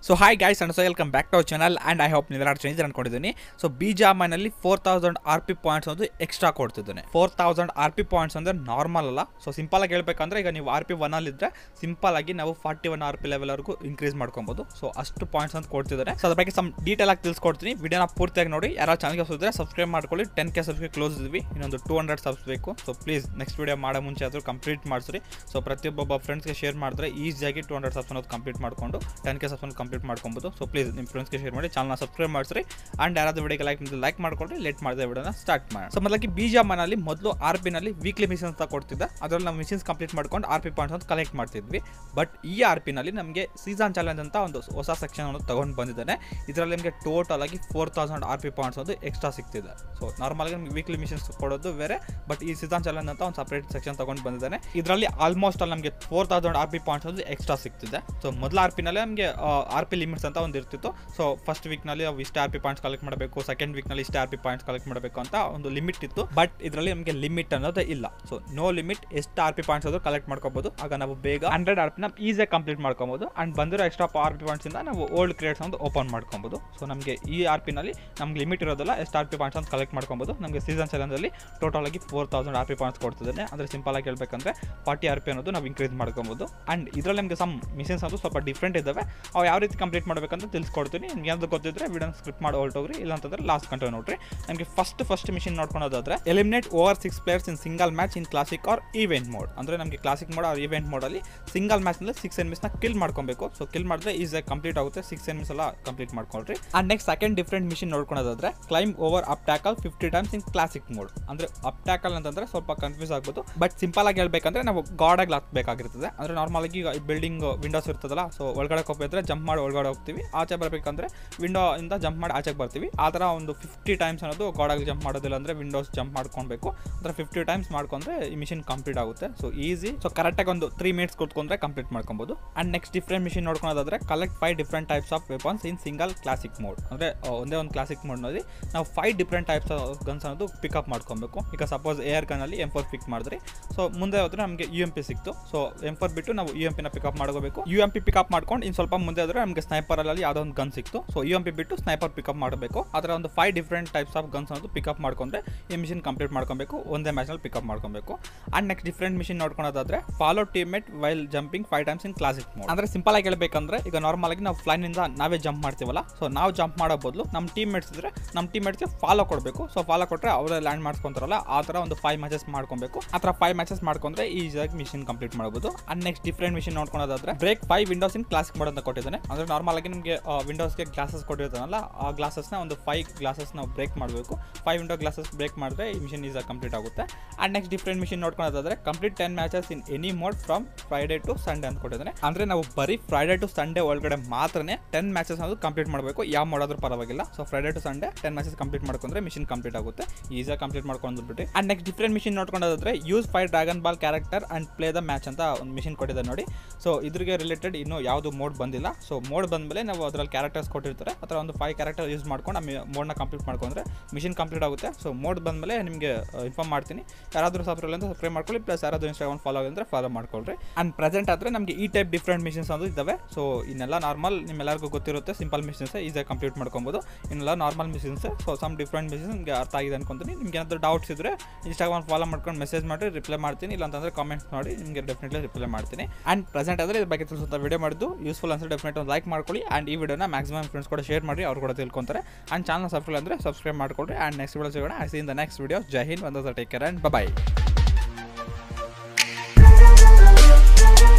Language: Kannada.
so hi guys and so welcome back to our channel and I hope ನೀವೆಲ್ಲ ಚೇಂಜ್ ಅನ್ಕೊಂಡಿದ್ದೀನಿ ಸೊ ಬಿಜಾಮನಲ್ಲಿ four thousand R P points ಒಂದು ಎಕ್ಸ್ಟ್ರಾ ಕೊಡ್ತಿದ್ದಾನೆ ಫೋರ್ ತೌಸಂಡ್ ಆರ್ ಪಿ ಪಾಯಿಂಟ್ಸ್ ಅಂದರೆ ನಾರ್ಮಲ್ ಅಲ್ಲ ಸೊ ಸಿಂಪಲ್ ಆಗಿ ಹೇಳ್ಬೇಕಂದ್ರೆ ಈಗ ನೀವು ಆರ್ ಪಿ ಒನ್ನಲ್ಲಿದ್ದರೆ ಸಿಂಪಲ್ ಆಗಿ ನಾವು ಫಾರ್ಟಿ ಒನ್ ಆರ್ ಪಿ ಲೆವೆಲ್ವರೆಗೂ ಇನ್ಕ್ರೀಸ್ ಮಾಡ್ಕೊಬೋದು ಸೊ ಅಷ್ಟು ಪಾಯಿಂಟ್ಸ್ ಅಂತ ಕೊಡ್ತಿದ್ದಾರೆ ಸೊ ಅದ್ರ ಬಗ್ಗೆ ಸಮ್ ಡೀಟೇಲ್ ಆಗಿ ತಿಳ್ಸ್ಕೊಡ್ತೀನಿ ವಿಡಿಯೋನ ಪೂರ್ತಿಯಾಗಿ ನೋಡಿ ಯಾರು ಚಾನಲ್ಗೆ ಹೊಸಿದ್ರೆ ಸಬ್ಸ್ಕ್ರೈಬ್ ಮಾಡ್ಕೊಳ್ಳಿ ಟೆನ್ ಕೆ ಸಬ್ಸ್ಕ್ರೈಬ್ ಕ್ಲೋಸ್ ಇದ್ವಿ ಇನ್ನೊಂದು ಟೂ ಹಂಡ್ರೆಡ್ ಸಬ್ಸ್ ಬೇಕು ಸೊ ಪ್ಲೀಸ್ ನೆಕ್ಸ್ಟ್ ವಿಡಿಯೋ ಮಾಡೋ ಮುಂಚೆ ಆದರೂ ಕಂಪ್ಲೀಟ್ ಮಾಡಿಸ್ರಿ ಸೊ ಪ್ರತಿಯೊಬ್ಬೊಬ್ಬ ಫ್ರೆಂಡ್ಸ್ಗೆ ಶೇರ್ ಮಾಡಿದ್ರೆ ಈಸಿಯಾಗಿ ಟೂ ಹಂಡ್ರೆಡ್ ಸಬ್ಸ್ ಅನ್ನೋದು ಕಂಪ್ಲೀಟ್ ಮಾಡ್ಕೊಂಡು ಟೆನ್ ಕೆ ಸಬ್ಸ್ ಕಂಪ್ಲೀಟ್ ಮಾಡ್ಕೊಬೋದು ಸೊ ಪ್ಲೀಸ್ ನಿಮ್ಮ ಫ್ರೆಂಡ್ಸ್ಗೆ ಶೇರ್ ಮಾಡಿ ಚಾನಲ್ನ ಸಬ್ಸ್ಕ್ರೈಬ್ ಮಾಡಿಸ್ರಿ ಆ್ಯಂಡ್ ಯಾರಾದ್ರೂ ವಿಡಿಯೋಗೆ ಲೈಕ್ ಮಾಡಿದ್ರೆ ಲೈಕ್ ಮಾಡ್ಕೊಳ್ಳಿ ಲೇಟ್ ಮಾಡಿದ ವಿಡಿಯೋನ ಸ್ಟಾರ್ಟ್ ಮಾಡಿ ಸೊ ಮೊದಲಾಗಿ ಬಿಜಾಮನಲ್ಲಿ ಮೊದಲು ಆರ್ ಪಿನಲ್ಲಿ ವೀಕ್ಲಿ ಮಿಷನ್ಸ್ ಅಂತ ಕೊಡ್ತಿದ್ದ ಅದರಲ್ಲಿ ನಾವು ಮಿಷನ್ಸ್ ಕಂಪ್ಲೀಟ್ ಮಾಡ್ಕೊಂಡು ಆರ್ ಪಿ ಪಾಯಿಂಟ್ಸ್ ಅಂತ ಕಲೆಕ್ಟ್ ಮಾಡ್ತಿದ್ವಿ ಬಟ್ ಈ ಆರ್ ಪಿನಲ್ಲಿ ನಮಗೆ ಸೀಸನ್ ಚಾಲೆಂಜ್ ಅಂತ ಒಂದು ಹೊಸ ಸೆಕ್ಷನ್ ಅನ್ನು ತಗೊಂಡು ಬಂದಿದ್ದಾನೆ ಇದರಲ್ಲಿ ನಿಮಗೆ ಟೋಟಲ್ ಆಗಿ four thousand R P points ಒಂದು ಎಕ್ಸ್ಟ್ರಾ ಸಿಗ್ತಿದೆ ಸೊ ನಾರ್ಮಲ್ ಆಗಿ ನಮಗೆ ವೀಕ್ಲಿ ಮಿಷನ್ಸ್ ಕೊಡೋದು ಬೇರೆ ಬಟ್ ಈ ಸೀಸನ್ ಚಾಲೆಂಜ್ ಅಂತ ಒಂದು ಸಪ್ರೇಟ್ ಸೆಕ್ಷನ್ ತಗೊಂಡು ಬಂದಿದ್ದಾನೆ ಇದರಲ್ಲಿ ಆಲ್ಮೋಸ್ಟ್ ಅಲ್ಲಿ ನಮಗೆ four thousand R P points ಒಂದು ಎಕ್ಸ್ಟ್ರಾ ಸಿಗ್ತಿದೆ ಸೊ ಮೊದಲ ಆರ್ ಪಿನಲ್ಲಿ ನಮಗೆ ಆರ್ ಪಿ ಲಿಮಿಟ್ಸ್ ಅಂತ ಒಂದು ಇರ್ತಿತ್ತು ಸೊ ಫಸ್ಟ್ ವೀಕ್ನಲ್ಲಿ ನಾವು ಇಷ್ಟೇ ಆರ್ ಪಿ ಪಾಯಿಂಟ್ಸ್ ಕಲೆಕ್ಟ್ ಮಾಡಬೇಕು ಸೆಕೆಂಡ್ ವೀಕ್ನಲ್ಲಿ ಇಷ್ಟೇ ಆರ್ ಪಿ ಪಾಯಿಂಟ್ಸ್ ಕಲೆಕ್ಟ್ ಮಾಡಬೇಕು ಅಂತ ಒಂದು ಲಿಮಿಟ್ ಇತ್ತು ಬಟ್ ಇದರಲ್ಲಿ ನಮಗೆ ಲಿಮಿಟ್ ಅನ್ನೋದು ಇಲ್ಲ ಸೊ ನೋ ಲಿಮಿಟ್ ಎಷ್ಟು ಆರ್ ಪಿ ಪಾಯಿಂಟ್ಸ್ ಆದರೂ ಕಲೆಕ್ಟ್ ಮಾಡ್ಕೋಬಹುದು ಆಗ ನಾವು ಬೇಗ ಹಂಡ್ರೆಡ್ ಆರ್ ಪಿನ ಈಸಿಯಾಗಿ ಕಂಪ್ಲೀಟ್ ಮಾಡ್ಕೊಬೋದು ಅಂಡ್ ಬಂದಿರೋ ಎಕ್ಸ್ಟ್ರಾ ಆರ್ ಪಿ ಪಾಯಿಂಟ್ಸ್ ಇಂದ ನಾವು ಓಲ್ಡ್ ಕ್ರಿಯೇಟ್ಸ್ ಒಂದು ಓಪನ್ ಮಾಡ್ಕೊಬೋದು ಸೊ ನಮಗೆ ಈ ಆರ್ ಪಿನಲ್ಲಿ ನಮ್ಗೆ ಲಿಮಿಟ್ ಇರೋದಿಲ್ಲ ಎಷ್ಟು ಆರ್ ಪಿ ಪಾಯಿಂಟ್ಸ್ ಅಂತ ಕಲೆಕ್ಟ್ ಮಾಡ್ಕೊಬೋದು ನಮಗೆ ಸೀಸನ್ ಚಾಲೆಂಜಲ್ಲಿ ಟೋಟಲ್ ಆಗಿ four thousand R P points ಕೊಡ್ತಿದ್ದಾನೆ ಅಂದರೆ ಸಿಂಪಲ್ ಆಗಿ ಹೇಳ್ಬೇಕಂದ್ರೆ ಫಾರ್ಟಿ ಆರ್ ಪಿ ಅನ್ನೋದು ನಾವು ಇನ್ಕ್ರೀಸ್ ಮಾಡ್ಕೊಬೋದು ಅಂಡ್ ಇದರಲ್ಲಿ ನಮಗೆ ಸಮ್ ಮಿಷನ್ಸ್ ಅದು ಸ್ವಲ್ಪ ಡಿಫ್ರೆಂಟ್ ಇದ್ದಾವೆ ಅವು ಯಾವ ರೀತಿ ಕಂಪ್ಲೀಟ್ ಮಾಡಬೇಕಂತ ತಿಳಿಸ್ಕೊಡ್ತೀನಿ ನಿಮ್ಗೆ ಏನಾದ್ರು ಗೊತ್ತಿದ್ರೆ ವಿಡಿಯೋನ ಸ್ಕ್ರಿಪ್ಟ್ ಮಾಡಿ ಹೊರಟೋಗ್ರಿ ಇಲ್ಲ ಅಂತಂದ್ರೆ ಲಾಸ್ಟ್ ಕಂಟಿನ್ಯೂ ನೋಡ್ರಿ ನಮಗೆ ಫಸ್ಟ್ ಫಸ್ಟ್ ಮಿಷನ್ ನೋಡ್ಕೊಳೋದಾದ್ರೆ eliminate over six players in single match in classic or event mode ಅಂದರೆ ನಮಗೆ ಕ್ಲಾಸಿಕ್ ಮೋಡ್ ಆರ್ ಈವೆಂಟ್ ಮೋಡಲ್ಲಿ ಸಿಂಗಲ್ ಮ್ಯಾಚ್ನಲ್ಲಿ ಸಿಕ್ಸ್ ಎನಿಮಿಸ್ನ ಕಿಲ್ ಮಾಡ್ಕೊಬೇಕು ಸೊ ಕಿಲ್ ಮಾಡಿದ್ರೆ ಈಸಿಯಾಗಿ ಕಂಪ್ಲೀಟ್ ಆಗುತ್ತೆ ಸಿಕ್ಸ್ ಎನಿಮಿಸ್ ಎಲ್ಲ ಕಂಪ್ಲೀಟ್ ಮಾಡ್ಕೊಳ್ರಿ and next second different mission ನೋಡ್ಕೊಳೋದಾದ್ರೆ climb over obstacle fifty times in classic mode ಅಂದರೆ ಅಪ್ ಟ್ಯಾಕಲ್ ಅಂತಂದ್ರೆ ಸ್ವಲ್ಪ ಕನ್ಫ್ಯೂಸ್ ಆಗ್ಬೋದು ಬಟ್ ಸಿಂಪಲ್ ಆಗಿ ಹೇಳ್ಬೇಕಂದ್ರೆ ನಾವು ಗಾಡಾಗಿ ಹಾಕ್ಬೇಕಾಗಿರ್ತದೆ ಅಂದರೆ ನಾರ್ಮಲ್ ಆಗಿ ಈಗ ಬಿಲ್ಡಿಂಗ್ ವಿಂಡೋಸ್ ಇರ್ತದಲ್ಲ ಸೊ ಒಳಗಡೆ ಹೋಗ್ಬೇಕಂದ್ರೆ ಜಂಪ್ ಮಾಡಿ ಒಳಗಡೆ ಹೋಗ್ತೀವಿ ಆಚೆ ಬರಬೇಕಂದ್ರೆ ವಿಂಡೋ ಇಂದ ಜಂಪ್ ಮಾಡಿ ಆಚೆಗೆ ಬರ್ತೀವಿ ಆ ಥರ ಒಂದು ಫಿಫ್ಟಿ ಟೈಮ್ಸ್ ಅನ್ನೋದು ಗಾಡಾಗಿ ಜಂಪ್ ಮಾಡೋದಿಲ್ಲ ಅಂದರೆ ವಿಂಡೋಸ್ ಜಂಪ್ ಮಾಡ್ಕೊಬೇಕು ಅಂದರೆ ಫಿಫ್ಟಿ ಟೈಮ್ಸ್ ಮಾಡ್ಕೊಂಡ್ರೆ ಈ ಮಿಷಿನ್ ಕಂಪ್ಲೀಟ್ ಆಗುತ್ತೆ ಸೊ ಈಸಿ ಸೊ ಕರೆಕ್ಟಾಗಿ ಒಂದು ತ್ರೀ ಮಿನಿಟ್ಸ್ ಕೂತ್ಕೊಂಡ್ರೆ ಕಂಪ್ಲೀಟ್ ಮಾಡ್ಕೊಬೋದು ಆ್ಯಂಡ್ ನೆಕ್ಸ್ಟ್ ಡಿಫ್ರೆಂಟ್ ಮಿಷಿನ್ ನೋಡ್ಕೊಳೋದಾದ್ರೆ collect five different types of weapons in single classic mode ಅಂದರೆ ಒಂದೇ ಒಂದು ಕ್ಲಾಸಿಕ್ ಮೋಡ್ನಲ್ಲಿ ನಾವು five different types of guns ಅನ್ನೋದು ಪಿಕಪ್ ಮಾಡ್ಕೊಬೇಕು ಈಗ ಸಪೋಸ್ ಏರ್ ಗನ್ನಲ್ಲಿ ಎಂ ಫೋರ್ ಪಿಕ್ ಮಾಡಿದ್ರಿ ಸೊ ಮುಂದೆ ಹೋದ್ರೆ ನಮಗೆ ಯು ಎಂ ಪಿ ಸಿಕ್ತು ಸೊ ಎಂ ಫೋರ್ ಬಿಟ್ಟು ನಾವು ಯು ಎಂ ಪಿನ ಪಿಕಪ್ ಮಾಡ್ಕೋಬೇಕು ಯು ಎಂ ಪಿ ಪಿಕಪ್ ಮಾಡ್ಕೊಂಡು ಇನ್ನು ಸ್ವಲ್ಪ ಮುಂದೆ ಹೋದ್ರೆ ನಮಗೆ ಸ್ನೈಪರಲ್ಲಿ ಯಾವುದೋ ಒಂದು ಗನ್ ಸಿಕ್ತು ಸೊ ಯು ಎಂ ಪಿ ಬಿಟ್ಟು ಸ್ನೈಪರ್ ಪಿಕಪ್ ಮಾಡಬೇಕು ಅದರ ಒಂದು five different types of guns ಅನ್ನೋದು ಪಿಕಪ್ ಮಾಡ್ಕೊಂಡ್ರೆ ಈ ಮಿಷನ್ ಕಂಪ್ಲೀಟ್ ಮಾಡ್ಕೊಬೇಕು ಒಂದೇ ಮ್ಯಾಚ್ನಲ್ಲಿ ಪಿಕಪ್ ಮಾಡ್ಕೊಬೇಕು ಆ್ಯಂಡ್ ನೆಕ್ಸ್ಟ್ ಡಿಫ್ರೆಂಟ್ ಮಿಷನ್ ನೋಡ್ಕೊಳೋದಾದ್ರೆ follow teammate while jumping five times in classic mode ಅಂದರೆ ಸಿಂಪಲ್ ಆಗಿ ಹೇಳ್ಬೇಕಂದ್ರೆ ಈಗ ನಾರ್ಮಲ್ ಆಗಿ ನಾವು ಫ್ಲೈನಿಂದ ನಾವೇ ಜಂಪ್ ಮಾಡ್ತೀವಲ್ಲ ಸೊ ನಾವು ಜಂಪ್ ಮಾಡೋ ಬದಲು ನಮ್ಮ ಟೀಮ್ ಮೇಟ್ಸ್ ಇದ್ರೆ ನಮ್ಮ ಟೀಮ್ ಮೇಟ್ಸ್ಗೆ ಫಾಲೋ ಕೊಡಬೇಕು ಸೊ ಫಾಲೋ ಕೊಟ್ಟರೆ ಅವರೇ ಲ್ಯಾಂಡ್ ಮಾಡ್ಕೊಂತಾರಲ್ಲ ಆ ಥರ ಒಂದು ಫೈವ್ ಮ್ಯಾಚಸ್ ಮಾಡ್ಕೊಬೇಕು ಆ ಥರ ಫೈವ್ ಮ್ಯಾಚಸ್ ಮಾಡ್ಕೊಂಡ್ರೆ ಈಸಿಯಾಗಿ ಮಿಷನ್ ಕಂಪ್ಲೀಟ್ ಮಾಡ್ಬೋದು ಆ್ಯಂಡ್ ನೆಕ್ಸ್ಟ್ ಡಿಫ್ರೆಂಟ್ ಮಿಷನ್ ನೋಡ್ಕೊಳೋದಾದ್ರೆ break five windows in classic mode ಅಂತ ಕೊಟ್ಟಿದ್ದಾನೆ ಅಂದರೆ ನಾರ್ಮಲ್ ಆಗಿ ನಿಮಗೆ ವಿಂಡೋಸ್ಗೆ ಗ್ಲಾಸಸ್ ಕೊಟ್ಟಿರ್ತಾನಲ್ಲ ಆ ಗ್ಲಾಸಸ್ನ ಒಂದು ಫೈವ್ ಗ್ಲಾಸಸ್ ನಾವು ಬ್ರೇಕ್ ಮಾಡಬೇಕು ಫೈವ್ ವಿಂಡೋ ಗ್ಲಾಸಸ್ ಬ್ರೇಕ್ ಮಾಡಿದ್ರೆ ಈ ಮಿಷನ್ ಈಸಾಗಿ ಕಂಪ್ಲೀಟ್ ಆಗುತ್ತೆ ಆ್ಯಂಡ್ ನೆಕ್ಸ್ಟ್ ಡಿಫ್ರೆಂಟ್ ಮಿಷನ್ ನೋಡ್ಕೊಳೋದಾದ್ರೆ complete ten matches in any mode from Friday to Sunday ಅಂತ ಕೊಟ್ಟಿದ್ದಾನೆ ಅಂದರೆ ನಾವು ಬರೀ ಫ್ರೈಡೇ ಟು ಸಂಡೇ ಒಳಗಡೆ ಮಾತ್ರನೇ ಟೆನ್ ಮ್ಯಾಚಸ್ ಅನ್ನೋದು ಕಂಪ್ಲೀಟ್ ಮಾಡಬೇಕು ಯಾವ ಮಾಡೋದ್ರೂ ಪರವಾಗಿಲ್ಲ so Friday to Sunday ten matches complete ಮಾಡ್ಕೊಂಡ್ರೆ ಮಿಷನ್ ಕಂಪ್ಲೀಟ್ ಆಗುತ್ತೆ ಈಸಿಯಾಗಿ ಕಂಪ್ಲೀಟ್ ಮಾಡ್ಕೊಂಡು ಬಿಟ್ಟು ಆ್ಯಂಡ್ ನೆಕ್ಸ್ಟ್ ಡಿಫ್ರೆಂಟ್ ಮಿಷನ್ ನೋಡ್ಕೊಂಡೋದ್ರೆ use five dragon ball character and play the match ಅಂತ ಒಂದು ಮಿಷನ್ ಕೊಟ್ಟಿದ್ದಾರೆ ನೋಡಿ ಸೊ ಇದ್ರಿಗೆ ರಿಲೇಟೆಡ್ ಇನ್ನೂ ಯಾವುದು ಮೋಡ್ ಬಂದಿಲ್ಲ ಸೊ ಮೋಡ್ ಬಂದಮೇಲೆ ನಾವು ಅದರಲ್ಲಿ ಕ್ಯಾರೆಕ್ಟರ್ಸ್ ಕೊಟ್ಟಿರ್ತಾರೆ ಆ ಥರ ಒಂದು ಫೈವ್ ಕ್ಯಾರೆಕ್ಟರ್ ಯೂಸ್ ಮಾಡ್ಕೊಂಡು ಆ ಮೋಡ್ನ ಕಂಪ್ಲೀಟ್ ಮಾಡ್ಕೊಂಡ್ರೆ ಮಿಷನ್ ಕಂಪ್ಲೀಟ್ ಆಗುತ್ತೆ ಸೊ ಮೋಡ್ ಬಂದಮೇಲೆ ನಿಮಗೆ ಇನ್ಫಾರ್ಮ್ ಮಾಡ್ತೀನಿ ಯಾರಾದರೂ ಸಬ್ಸ್ಕ್ರೈಬ್ ಅಂತ ಸಬ್ಸ್ಕ್ರೈಬ್ ಮಾಡ್ಕೊಳ್ಳಿ ಪ್ಲಸ್ ಯಾರಾದರೂ ಇನ್ಸ್ಟಾಗ್ರಾಮ್ ಫಾಲೋ ಆಗಿದ್ರೆ ಫಾಲೋ ಮಾಡ್ಕೊಳ್ರಿ ಆ್ಯಂಡ್ ಪ್ರೆಸೆಂಟ್ ಆದರೆ ನಮಗೆ ಈ ಟೈಪ್ ಡಿಫ್ರೆಂಟ್ ಮಿಷನ್ಸ್ ಅನ್ನೋದು ಇದ್ದಾವೆ ಸೊ ಇನ್ನೆಲ್ಲ ನಾರ್ಮಲ್ ನಿಮ್ಮೆಲ್ಲರಿಗೂ ಗೊತ್ತಿರುತ್ತೆ ಸಿಂಪಲ್ ಮಿಷನ್ಸ್ ಈಸಿಯಾಗಿ ಕಂಪ್ಲೀಟ್ ಮಾಡ್ಕೊಬೋದು ಇನ್ನೆಲ್ಲ normal missions so some different missions ನಿಮಗೆ ಅರ್ಥ ಆಗಿದೆ ಅನ್ಕೊಂತೀನಿ ನಿಮ್ಗೆ ಏನಾದರೂ ಡೌಟ್ಸ್ ಇದ್ದರೆ ಇನ್ಸ್ಟಾಗ್ರಾಮ್ ಫಾಲೋ ಮಾಡ್ಕೊಂಡು ಮೆಸೇಜ್ ಮಾಡಿ ರಿಪ್ಲೈ ಮಾಡ್ತೀನಿ ಇಲ್ಲ ಅಂತಂದರೆ ಕಾಮೆಂಟ್ಸ್ ಮಾಡಿ ನಿಮಗೆ ಡೆಫಿನೆಟ್ಲಿ ರಿಪ್ಲೈ ಮಾಡ್ತೀನಿ ಆ್ಯಂಡ್ ಪ್ರೆಸೆಂಟ್ ಆದರೆ ಇದ್ರ ಬಗ್ಗೆ ತಿಳಿಸುವಂಥ ವಿಡಿಯೋ ಮಾಡಿದ್ದು ಯೂಸ್ಫುಲ್ ಅನ್ಸರ್ ಡೆಫಿನೆಟ್ ಒಂದು ಲೈಕ್ ಮಾಡ್ಕೊಳ್ಳಿ ಆ್ಯಂಡ್ ಈ ವಿಡಿಯೋನ ಮ್ಯಾಕ್ಸಿಮಮ್ ಫ್ರೆಂಡ್ಸ್ ಕೂಡ ಶೇರ್ ಮಾಡಿ ಅವ್ರು ಕೂಡ ತಿಳ್ಕೊಂತಾರೆ ಆ್ಯಂಡ್ ಚಾನಲ್ ಸಬ್ಸ್ಕ್ರೈಬ್ ಅಂದರೆ ಸಬ್ಸ್ಕ್ರೈಬ್ ಮಾಡ್ಕೊಳ್ರಿ ಆ್ಯಂಡ್ ನೆಕ್ಸ್ಟ್ ವಿಡಿಯೋ ಸಿಗೋಣ I C in the next video Jai Hind ಒಂದು ಟೇಕ್ ಕೇರ್ ಆ್ಯಂಡ್ ಬಾಯ್